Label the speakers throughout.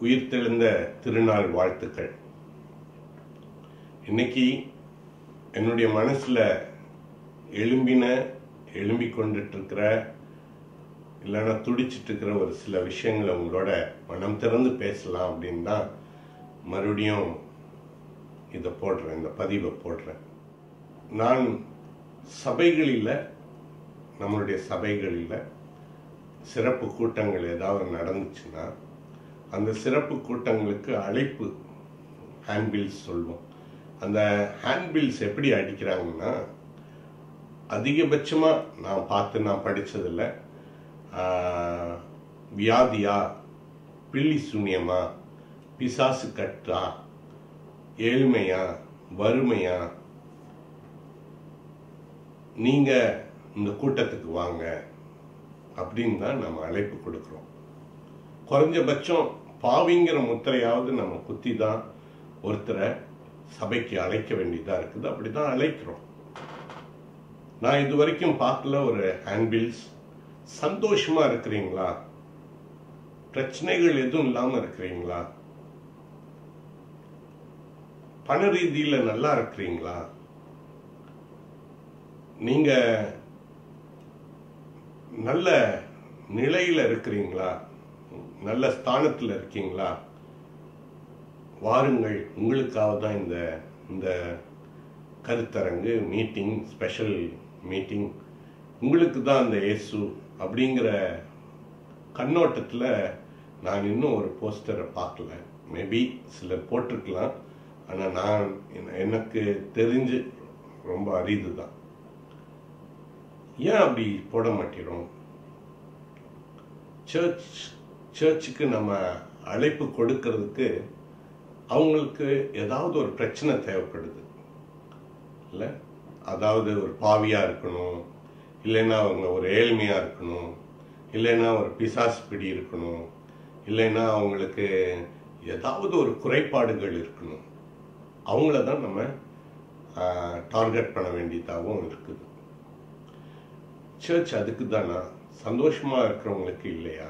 Speaker 1: உயிர்த்தெழுந்த திருநாள் வாழ்த்துக்கள் இன்னைக்கு என்னுடைய மனசுல எழும்பின எழும்பிக் கொண்டுட்டு இருக்கிற இல்லைன்னா துடிச்சிட்டு இருக்கிற ஒரு சில விஷயங்களை உங்களோட மனம் திறந்து பேசலாம் அப்படின்னு தான் மறுபடியும் இதை போடுறேன் இந்த பதிவை போடுறேன் நான் சபைகளில் நம்மளுடைய சபைகளில் சிறப்பு கூட்டங்கள் ஏதாவது நடந்துச்சுன்னா அந்த சிறப்பு கூட்டங்களுக்கு அழைப்பு ஹேண்ட்பில்ஸ் சொல்லுவோம் அந்த ஹேண்ட்பில்ஸ் எப்படி அடிக்கிறாங்கன்னா அதிகபட்சமாக நான் பார்த்து நான் படித்ததில்ல வியாதியா பில்லி சூன்யமா பிசாசு கட்டா ஏழ்மையா வறுமையா நீங்க இந்த கூட்டத்துக்கு வாங்க அப்படின்னு தான் நம்ம அழைப்பு கொடுக்குறோம் குறைஞ்சபட்சம் பாவிங்கிற முத்திரையாவது நம்ம குத்தி தான் ஒருத்தரை சபைக்கு அழைக்க வேண்டியதா இருக்குது அப்படிதான் அழைக்கிறோம் நான் இது வரைக்கும் பார்க்கல ஒரு ஹேண்ட்பில்ஸ் சந்தோஷமா இருக்கிறீங்களா பிரச்சனைகள் எதுவும் இல்லாம இருக்கிறீங்களா பண ரீதியில நல்லா இருக்கிறீங்களா நீங்க நல்ல நிலையில இருக்கிறீங்களா நல்ல ஸ்தானத்தில் இருக்கீங்களா வாருங்கள் உங்களுக்காக தான் இந்த இந்த கருத்தரங்கு மீட்டிங் ஸ்பெஷல் மீட்டிங் உங்களுக்கு தான் அந்த இயேசு அப்படிங்கிற கண்ணோட்டத்தில் நான் இன்னும் ஒரு போஸ்டரை பார்க்கல மேபி சிலர் போட்டிருக்கலாம் ஆனால் நான் எனக்கு தெரிஞ்சு ரொம்ப அரிது தான் ஏன் அப்படி போட மாட்டேறோம் சர்ச் சர்ச்சுக்கு நம்ம அழைப்பு கொடுக்கறதுக்கு அவங்களுக்கு ஏதாவது ஒரு பிரச்சனை தேவைப்படுது இல்லை அதாவது ஒரு பாவியாக இருக்கணும் இல்லைன்னா அவங்க ஒரு ஏழ்மையாக இருக்கணும் இல்லைன்னா ஒரு பிசாசு பிடி இருக்கணும் இல்லைன்னா அவங்களுக்கு ஏதாவது ஒரு குறைபாடுகள் இருக்கணும் அவங்கள தான் நம்ம டார்கெட் பண்ண வேண்டியதாகவும் இருக்குது சர்ச் அதுக்கு தானா சந்தோஷமா இருக்கிறவங்களுக்கு இல்லையா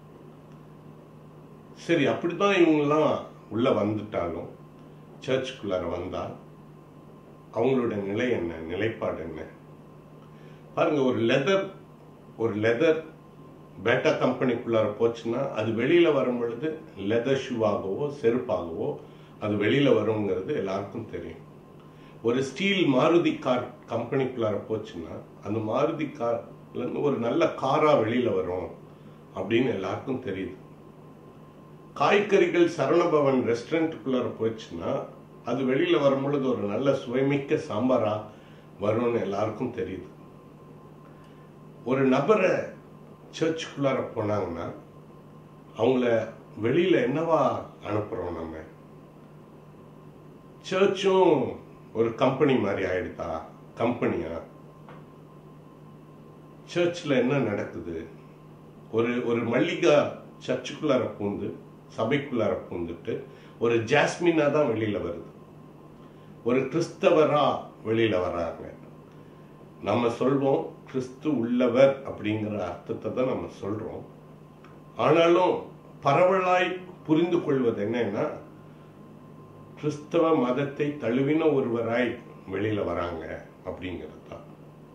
Speaker 1: சரி அப்படிதான் இவங்கெல்லாம் உள்ள வந்துட்டாலும் சர்ச்சுக்குள்ளார வந்தா அவங்களோட நிலை என்ன நிலைப்பாடு என்ன பாருங்க ஒரு லெதர் ஒரு லெதர் பேட்டா கம்பெனிக்குள்ளார போச்சுன்னா அது வெளியில வரும் பொழுது லெதர் ஷூவாகவோ செருப்பாகவோ அது வெளியில வருங்கிறது எல்லாருக்கும் தெரியும் ஒரு ஸ்டீல் மாருதி கார் கம்பெனிக்குள்ளார போச்சுன்னா அந்த மாருதி கார்ல ஒரு நல்ல காரா வெளியில வரும் அப்படின்னு எல்லாருக்கும் தெரியுது காய்கறிகள் சரணபவன் ரெஸ்டாரண்ட்டுக்குள்ளார போச்சுன்னா அது வெளியில வரும் பொழுது ஒரு நல்ல சுவைமிக்க சாம்பாரா வரும்னு எல்லாருக்கும் தெரியுது ஒரு நபரை சர்ச்சுக்குள்ளார போனாங்கன்னா அவங்கள வெளியில என்னவா அனுப்புறோம் நம்ம சர்ச்சும் ஒரு கம்பெனி மாதிரி ஆயிடுதா கம்பெனியா சர்ச்சில் என்ன நடக்குது ஒரு ஒரு மல்லிகா சர்ச்சுக்குள்ளார பூந்து சபைக்குள்ளார பூந்துட்டு ஒரு ஜாஸ்மினா தான் வெளியில வருது ஒரு கிறிஸ்தவரா வெளியில வராங்க நம்ம சொல்வோம் கிறிஸ்து உள்ளவர் அப்படிங்கிற அர்த்தத்தை தான் நம்ம சொல்றோம் ஆனாலும் பரவலாய் புரிந்து கொள்வது என்னன்னா கிறிஸ்தவ மதத்தை தழுவின ஒருவராய் வெளியில வராங்க அப்படிங்கிறது தான்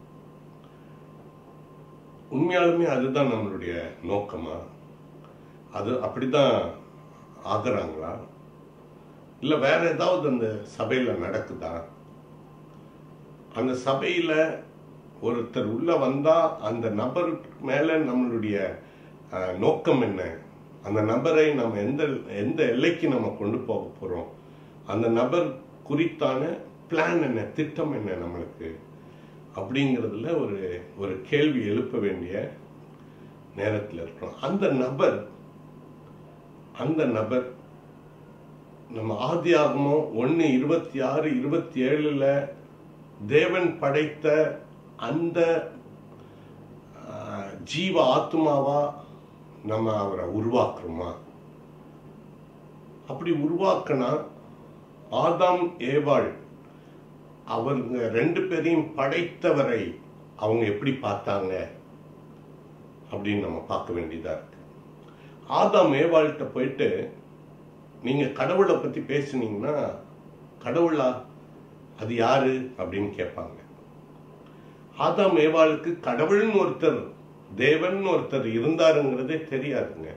Speaker 1: உண்மையாலுமே அதுதான் நம்மளுடைய நோக்கமா அது அப்படிதான் ஆகுறாங்களா இல்ல வேற ஏதாவது அந்த சபையில நடக்குதா அந்த சபையில ஒருத்தர் உள்ள வந்தா அந்த நபர் மேல நம்மளுடைய நோக்கம் என்ன அந்த நபரை நம்ம எந்த எந்த எல்லைக்கு நம்ம கொண்டு போக போறோம் அந்த நபர் குறித்தான பிளான் என்ன திட்டம் என்ன நம்மளுக்கு அப்படிங்கிறதுல ஒரு ஒரு கேள்வி எழுப்ப வேண்டிய நேரத்தில் இருக்கிறோம் அந்த நபர் அந்த நபர் நம்ம ஆதி ஆகமோ ஒன்று இருபத்தி ஆறு இருபத்தி ஏழுல தேவன் படைத்த அந்த ஜீவ ஆத்மாவா நம்ம அவரை உருவாக்குறோமா அப்படி உருவாக்கினா ஆதாம் ஏவாள் அவங்க ரெண்டு பேரையும் படைத்தவரை அவங்க எப்படி பார்த்தாங்க அப்படின்னு நம்ம பார்க்க வேண்டியதா இருக்கு ஆதாம் ஏவாள்கிட்ட போயிட்டு நீங்க கடவுளை பத்தி பேசுனீங்கன்னா கடவுளா அது யாரு அப்படின்னு கேட்பாங்க ஆதாம் ஏவாளுக்கு கடவுள்னு ஒருத்தர் தேவன் ஒருத்தர் இருந்தாருங்கிறதே தெரியாதுங்க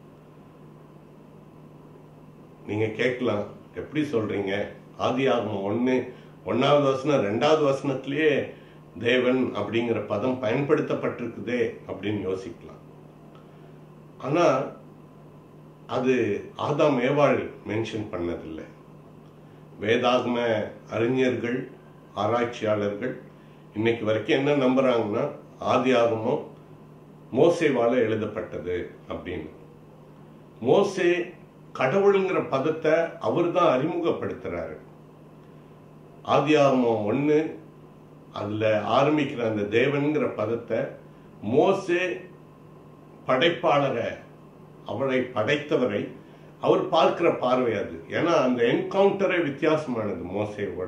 Speaker 1: நீங்க கேட்கலாம் எப்படி சொல்றீங்க ஆதி ஆகமம் ஒண்ணு ஒன்னாவது வசனம் ரெண்டாவது வசனத்திலேயே தேவன் அப்படிங்கிற பதம் பயன்படுத்தப்பட்டிருக்குதே அப்படின்னு யோசிக்கலாம் ஆனா அது ஆதாம் ஏவாள் மென்ஷன் பண்ணதில்லை வேதாகம அறிஞர்கள் ஆராய்ச்சியாளர்கள் இன்னைக்கு வரைக்கும் என்ன நம்புறாங்கன்னா ஆதி ஆகமம் மோசேவால எழுதப்பட்டது அப்படின்னு மோசே கடவுளுங்கிற பதத்தை அவர் தான் அறிமுகப்படுத்துறாரு ஆதியாகமம் ஒண்ணு அதுல ஆரம்பிக்கிற அந்த தேவன்கிற பதத்தை மோசே படைப்பாளரை அவரை படைத்தவரை அவர் பார்க்கிற பார்வை அது ஏன்னா அந்த என்கவுண்டரே வித்தியாசமானது மோசேவோட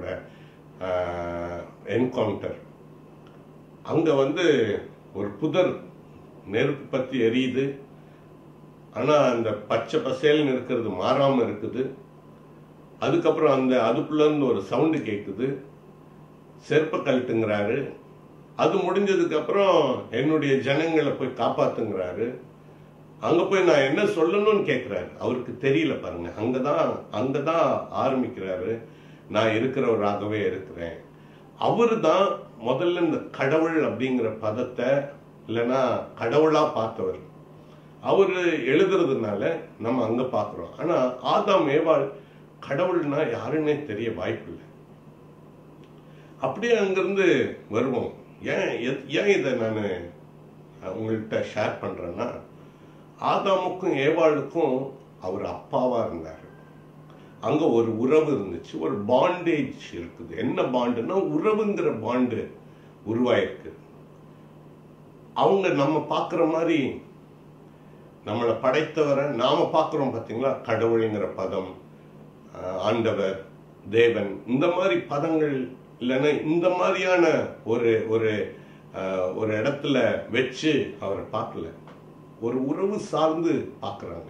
Speaker 1: என்கவுண்டர் அங்க வந்து ஒரு புதர் நெருப்பு பத்தி எரியுது ஆனா அந்த பச்சை பசேல்னு இருக்கிறது மாறாம இருக்குது அதுக்கப்புறம் அந்த அதுக்குள்ள இருந்து ஒரு சவுண்டு கேட்குது செருப்ப கழட்டுங்கிறாரு அது முடிஞ்சதுக்கு அப்புறம் என்னுடைய ஜனங்களை போய் காப்பாத்துங்கிறாரு அங்க போய் நான் என்ன சொல்லணும்னு கேட்கிறாரு அவருக்கு தெரியல பாருங்க அங்கதான் அங்கதான் ஆரம்பிக்கிறாரு நான் இருக்கிறவராகவே இருக்கிறேன் அவரு தான் முதல்ல இந்த கடவுள் அப்படிங்கிற பதத்தை இல்லைன்னா கடவுளா பார்த்தவர் அவரு எழுதுறதுனால நம்ம அங்க பாக்குறோம் ஆனா ஆதாம் ஏவாள் கடவுள்னா யாருன்னே தெரிய வாய்ப்பு இல்லை அப்படியே அங்கிருந்து வருவோம் ஏன் எத்- ஏன் இதை நான் உங்கள்கிட்ட ஷேர் பண்றேன்னா ஆதாமுக்கும் ஏவாளுக்கும் அவர் அப்பாவா இருந்தார் அங்க ஒரு உறவு இருந்துச்சு ஒரு பாண்டேஜ் இருக்குது என்ன பாண்டுன்னா உறவுங்கிற பாண்டு உருவாயிருக்கு அவங்க நம்ம பார்க்குற மாதிரி நம்மளை படைத்தவரை நாம பார்க்குறோம் பார்த்தீங்களா கடவுளுங்கிற பதம் ஆஹ் ஆண்டவர் தேவன் இந்த மாதிரி பதங்கள் இல்லைன்னா இந்த மாதிரியான ஒரு ஒரு ஆஹ், ஒரு இடத்துல வச்சு அவரை பார்க்கல ஒரு உறவு சார்ந்து பார்க்குறாங்க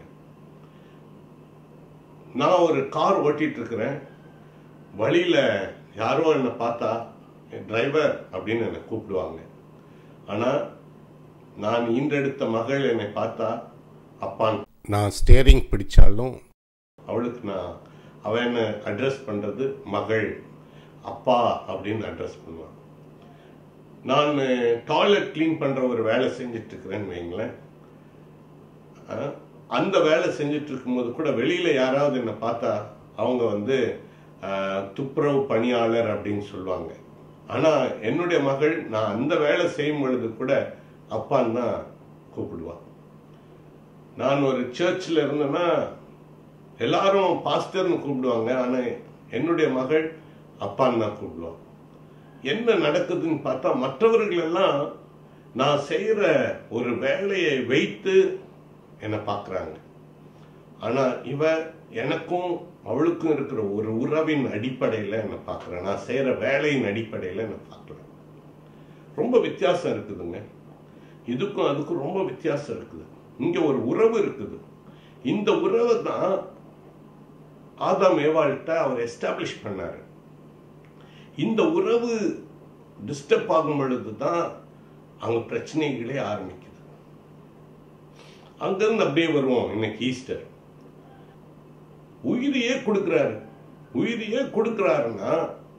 Speaker 1: நான் ஒரு கார் ஓட்டிட்டு இருக்கிறேன் வழியில யாரோ என்னை பார்த்தா டிரைவர் அப்படின்னு என்னை கூப்பிடுவாங்க ஆனா நான் ஈன்றெடுத்த மகள் என்னை பார்த்தா அப்பான் நான் ஸ்டேரிங் பிடிச்சாலும் அவளுக்கு நான் அவன் என்ன அட்ரஸ் பண்றது மகள் அப்பா அப்படின்னு அட்ரஸ் பண்ணுவான் நான் டாய்லெட் க்ளீன் பண்ற ஒரு வேலை செஞ்சுட்டு இருக்கிறேன்னு வைங்களேன் அஹ், அந்த வேலை செஞ்சுட்டு இருக்கும்போது கூட வெளியில யாராவது என்னை பார்த்தா அவங்க வந்து அஹ், துப்புரவு பணியாளர் அப்படின்னு சொல்லுவாங்க ஆனா என்னுடைய மகள் நான் அந்த வேலை செய்யும் பொழுது கூட அப்பான்னு தான் கூப்பிடுவான் நான் ஒரு சர்ச்சில் இருந்தேன்னா எல்லாரும் பாஸ்டர்னு கூப்பிடுவாங்க ஆனா என்னுடைய மகள் அப்பான்னு தான் கூப்பிடுவான் என்ன நடக்குதுன்னு பார்த்தா மற்றவர்கள் எல்லாம் நான் செய்யற ஒரு வேலையை வைத்து என்னை பார்க்கறாங்க ஆனா இவ எனக்கும் அவளுக்கும் இருக்கிற ஒரு உறவின் அடிப்படையில் என்னை பார்க்கறேன் நான் செய்யற வேலையின் அடிப்படையில் என்னை பார்க்கறேன் ரொம்ப வித்தியாசம் இருக்குதுங்க இதுக்கும் அதுக்கும் ரொம்ப வித்தியாசம் இருக்குது இங்க ஒரு உறவு இருக்குது இந்த உறவை தான் ஆதாம் ஏவாள்கிட்ட அவர் எஸ்டாப்ளிஷ் பண்ணாரு இந்த உறவு டிஸ்டர்ப் ஆகும் பொழுது தான் அங்க பிரச்சனைகளே ஆரம்பிக்குது அங்கிருந்து அப்படியே வருவோம் இன்னைக்கு ஈஸ்டர் உயிரையே கொடுக்கிறாரு உயிரையே கொடுக்கிறாருன்னா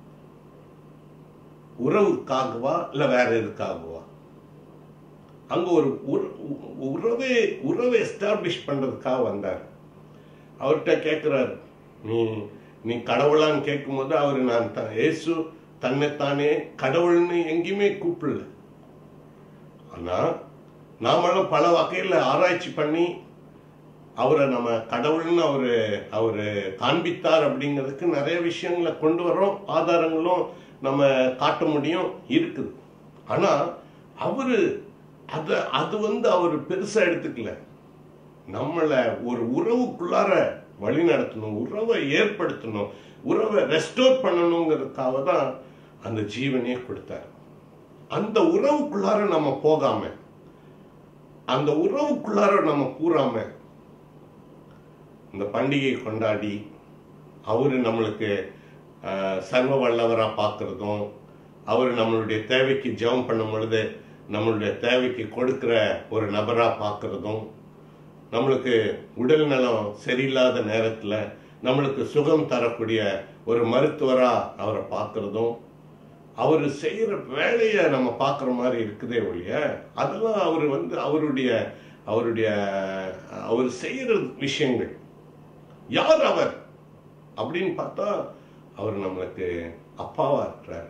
Speaker 1: உறவுக்காகவா இல்ல வேற எதுக்காகவா அங்க ஒரு உற- உ- உறவே உறவை எஸ்டாப்ளிஷ் பண்றதுக்காக வந்தார் அவர்கிட்ட கேட்கிறாரு நீ நீ கடவுளான்னு கேட்கும்போது அவர் நான் த- இயேசு தன்னைத்தானே கடவுள்னு எங்கேயுமே கூப்பிடல ஆனா நாமெல்லாம் பல வகையில ஆராய்ச்சி பண்ணி அவரை நம்ம கடவுள்னு அவரு அவரு காண்பித்தார் அப்படிங்கிறதுக்கு நிறைய விஷயங்களை கொண்டு வரோம் ஆதாரங்களும் நம்ம காட்ட முடியும் இருக்குது ஆனா அவரு அத அது வந்து அவர் பெருசா எடுத்துக்கல நம்மளை ஒரு உறவுக்குள்ளார வழி நடத்தணும் உறவை ஏற்படுத்தணும் உறவை ரெஸ்டோர் பண்ணணுங்கிறதுக்காக தான் அந்த ஜீவனையே கொடுத்தார் அந்த உறவுக்குள்ளார நம்ம போகாம அந்த உறவுக்குள்ளார நம்ம கூறாம இந்த பண்டிகை கொண்டாடி அவர் நம்மளுக்கு ஆஹ், சர்வ வல்லவராக பார்க்குறதும் அவர் நம்மளுடைய தேவைக்கு ஜெபம் பண்ணும் பொழுது நம்மளுடைய தேவைக்கு கொடுக்கிற ஒரு நபராக பார்க்குறதும் நம்மளுக்கு உடல் நலம் சரியில்லாத நேரத்தில் நம்மளுக்கு சுகம் தரக்கூடிய ஒரு மருத்துவராக அவரை பார்க்குறதும் அவர் செய்கிற வேலையை நம்ம பார்க்குற மாதிரி இருக்குதே ஒழிய அதெல்லாம் அவர் வந்து அவருடைய அவருடைய அவர் செய்கிற விஷயங்கள் யார் அவர் அப்படின்னு பார்த்தா அவர் நம்மளுக்கு அப்பாவா இருக்கிறார்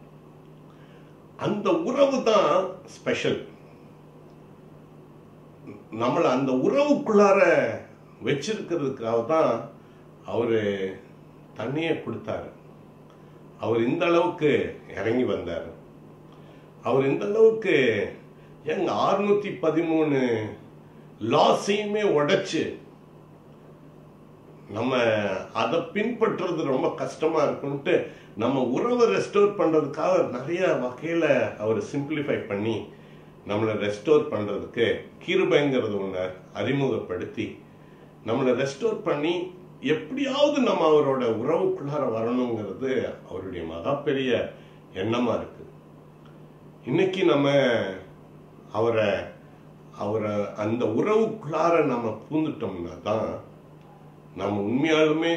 Speaker 1: அந்த உறவு தான் ஸ்பெஷல் நம்மளை அந்த உறவுக்குள்ளார வச்சிருக்கிறதுக்காக தான் அவரு தண்ணியை கொடுத்தாரு அவர் இந்த அளவுக்கு இறங்கி வந்தார் அவர் இந்த அளவுக்கு எங்க அறுநூத்தி பதிமூணு லாஸையுமே உடைச்சு நம்ம அதை பின்பற்றுறது ரொம்ப கஷ்டமா இருக்குன்ட்டு நம்ம உறவை ரெஸ்டோர் பண்றதுக்காக நிறைய வகையில அவர் சிம்பிளிஃபை பண்ணி நம்மளை ரெஸ்டோர் பண்றதுக்கு கிருபைங்கிறது ஒன்று அறிமுகப்படுத்தி நம்மளை ரெஸ்டோர் பண்ணி எப்படியாவது நம்ம அவரோட உறவுக்குள்ளார வரணுங்கிறது அவருடைய மகா பெரிய எண்ணமா இருக்கு இன்னைக்கு நம்ம அவரை அவரை அந்த உறவுக்குள்ளார நம்ம பூந்துட்டோம்னா தான் நம்ம உண்மையாலுமே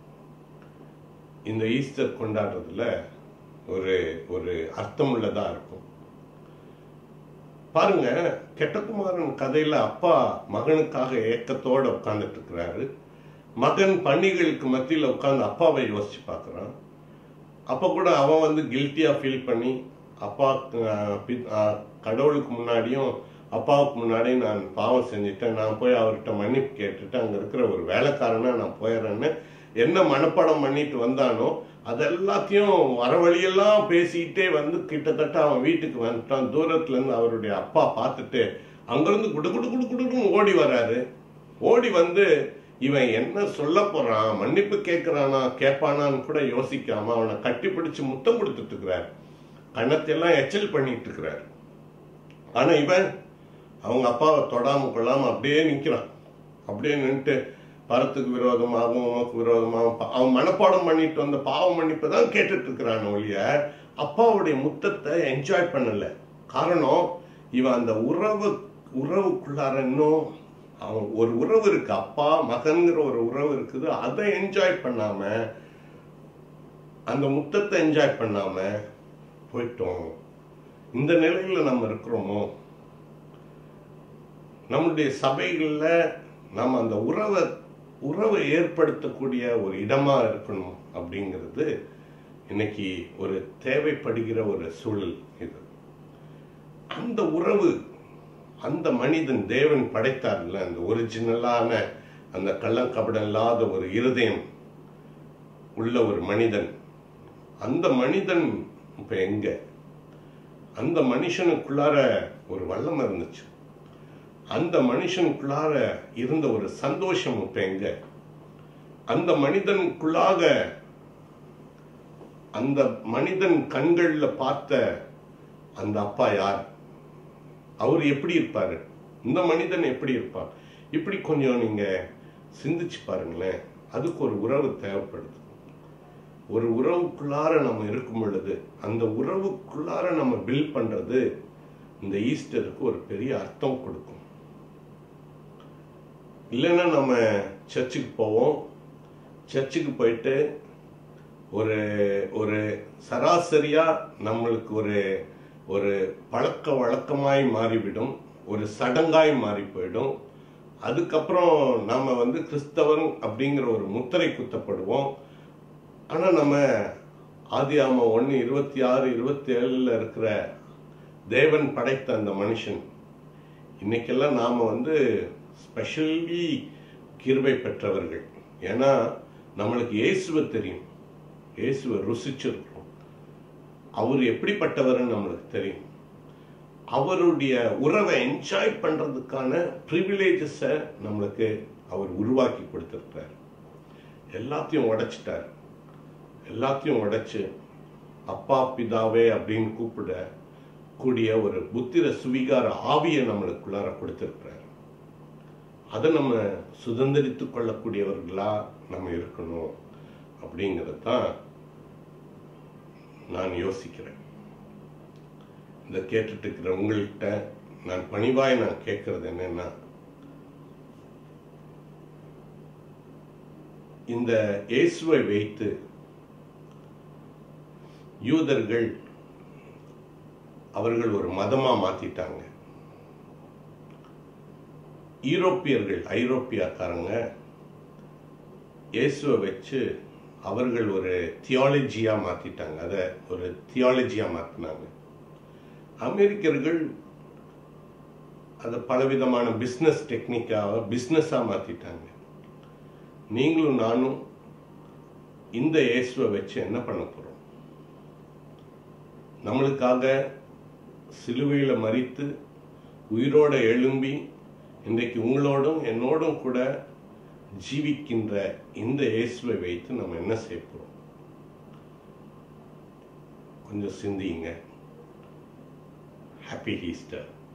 Speaker 1: இந்த ஈஸ்டர் கொண்டாடுறதுல ஒரு ஒரு அர்த்தமுள்ளதா இருக்கும் பாருங்க கெட்டகுமாரன் கதையில அப்பா மகனுக்காக ஏக்கத்தோட உட்கார்ந்துட்டு இருக்கிறாரு மகன் பண்டிகைகளுக்கு மத்தியில் உட்கார்ந்து அப்பாவை யோசிச்சு பார்க்கறான் அப்ப கூட அவன் வந்து கில்ட்டியா ஃபீல் பண்ணி அப்பா அஹ், பி- அஹ், கடவுளுக்கு முன்னாடியும் அப்பாவுக்கு முன்னாடி நான் பாவம் செஞ்சுட்டேன் நான் போய் அவர்கிட்ட மன்னிப்பு கேட்டுட்டு அங்க இருக்கிற ஒரு வேலைக்காரனா நான் போயிடுறேன்னு என்ன மனப்பாடம் பண்ணிட்டு வந்தானோ அது எல்லாத்தையும் வர வழியெல்லாம் பேசிக்கிட்டே வந்து கிட்டத்தட்ட அவன் வீட்டுக்கு வந்துட்டான் தூரத்துல இருந்து அவருடைய அப்பா பார்த்துட்டு அங்கிருந்து குடு குடு குடு குடுன்னு ஓடி வராரு ஓடி வந்து இவன் என்ன சொல்ல போறான் மன்னிப்பு கேட்கறானா கேட்பானான்னு கூட யோசிக்காம அவனை கட்டி பிடிச்சு முத்தம் கொடுத்துட்டு இருக்கிறார் கண்ணத்தையெல்லாம் எச்சல் பண்ணிட்டு இருக்கிறார் ஆனா இவன் அவங்க அப்பாவை தொடாம கொள்ளாம அப்படியே நிக்கிறான் அப்படியே நின்னுட்டு பரத்துக்கு விரோதமாகவும் உமக்கு விரோதமாகவும் பா- அவன் மனப்பாடம் பண்ணிட்டு வந்த பாவ மன்னிப்பை தான் கேட்டுட்டு இருக்கிறான் ஒழிய அப்பாவுடைய முத்தத்தை என்ஜாய் பண்ணல காரணம் இவன் அந்த உறவு உறவுக்குள்ளார இன்னும் அவன் ஒரு உறவு இருக்கு அப்பா மகன்கிற ஒரு உறவு இருக்குது அதை என்ஜாய் பண்ணாம அந்த முத்தத்தை என்ஜாய் பண்ணாம போயிட்டோம் இந்த நிலையில நம்ம இருக்கிறோமோ நம்முடைய சபைகள்ல நம்ம அந்த உறவை உறவை ஏற்படுத்தக்கூடிய ஒரு இடமா இருக்கணும் அப்படிங்கிறது இன்னைக்கு ஒரு தேவைப்படுகிற ஒரு சூழல் இது அந்த உறவு அந்த மனிதன் தேவன் படைத்தார்ல அந்த ஒரிஜினலான அந்த கள்ளக்கபடம் இல்லாத ஒரு இருதயம் உள்ள ஒரு மனிதன் அந்த மனிதன் இப்ப எங்க அந்த மனுஷனுக்குள்ளார ஒரு வல்லம் இருந்துச்சு அந்த மனுஷனுக்குள்ளார இருந்த ஒரு சந்தோஷம் இப்ப எங்க அந்த மனிதனுக்குள்ளாக அந்த மனிதன் கண்கள்ல பார்த்த அந்த அப்பா யார் அவர் எப்படி இருப்பாரு இந்த மனிதன் எப்படி இருப்பார் இப்படி கொஞ்சம் நீங்க சிந்திச்சு பாருங்களேன் அதுக்கு ஒரு உறவு தேவைப்படுது ஒரு உறவுக்குள்ளார நம்ம இருக்கும் பொழுது அந்த உறவுக்குள்ளார நம்ம பில் பண்றது இந்த ஈஸ்டருக்கு ஒரு பெரிய அர்த்தம் கொடுக்கும் இல்லைன்னா நம்ம சர்ச்சுக்கு போவோம் சர்ச்சுக்கு போயிட்டு ஒரு ஒரு சராசரியா நம்மளுக்கு ஒரு ஒரு பழக்க வழக்கமாய் மாறிவிடும் ஒரு சடங்காய் மாறி போயிடும் அதுக்கப்புறம் நாம வந்து கிறிஸ்தவன் அப்படிங்கிற ஒரு முத்திரை குத்தப்படுவோம் ஆனா நம்ம ஆதி ஆம ஒன்று இருபத்தி ஆறு இருபத்தி ஏழுல இருக்கிற தேவன் படைத்த அந்த மனுஷன் இன்னைக்கெல்லாம் நாம வந்து ஸ்பெஷலி கிருபை பெற்றவர்கள் ஏன்னா நம்மளுக்கு இயேசுவை தெரியும் இயேசுவை ருசிச்சிருக்கிறோம் அவர் எப்படிப்பட்டவர்னு நம்மளுக்கு தெரியும் அவருடைய உறவை என்ஜாய் பண்றதுக்கான ப்ரிவிலேஜஸை நம்மளுக்கு அவர் உருவாக்கி கொடுத்திருக்கிறார் எல்லாத்தையும் உடைச்சிட்டார் எல்லாத்தையும் உடைச்சு அப்பா பிதாவே அப்படின்னு கூப்பிட கூடிய ஒரு புத்திர சுவிகார ஆவியை நம்மளுக்குள்ளார கொடுத்திருக்கிறார் அதை நம்ம சுதந்திரித்து கொள்ளக்கூடியவர்களா நம்ம இருக்கணும் அப்படிங்கிறது தான் நான் யோசிக்கிறேன் இதை கேட்டுட்டு இருக்கிற உங்கள்கிட்ட நான் பணிவாய் நான் கேட்கறது என்னன்னா இந்த இயேசுவை வைத்து யூதர்கள் அவர்கள் ஒரு மதமா மாத்திட்டாங்க ஈரோப்பியர்கள் ஐரோப்பியாக்காரங்க இயேசுவை வச்சு அவர்கள் ஒரு தியாலஜியா மாத்திட்டாங்க அதை ஒரு தியாலஜியா மாத்தினாங்க அமெரிக்கர்கள் அதை பலவிதமான பிஸ்னஸ் டெக்னிக்காக பிஸ்னஸாக மாத்திட்டாங்க நீங்களும் நானும் இந்த இயேசுவை வச்சு என்ன பண்ண போறோம் நம்மளுக்காக சிலுவையில் மறித்து உயிரோட எழும்பி இன்றைக்கு உங்களோடும் என்னோடும் கூட ஜீவிக்கின்ற இந்த இயேசுவை வைத்து நம்ம என்ன செய்ய போறோம் கொஞ்சம் சிந்தியுங்க ஹாப்பி ஈஸ்டர்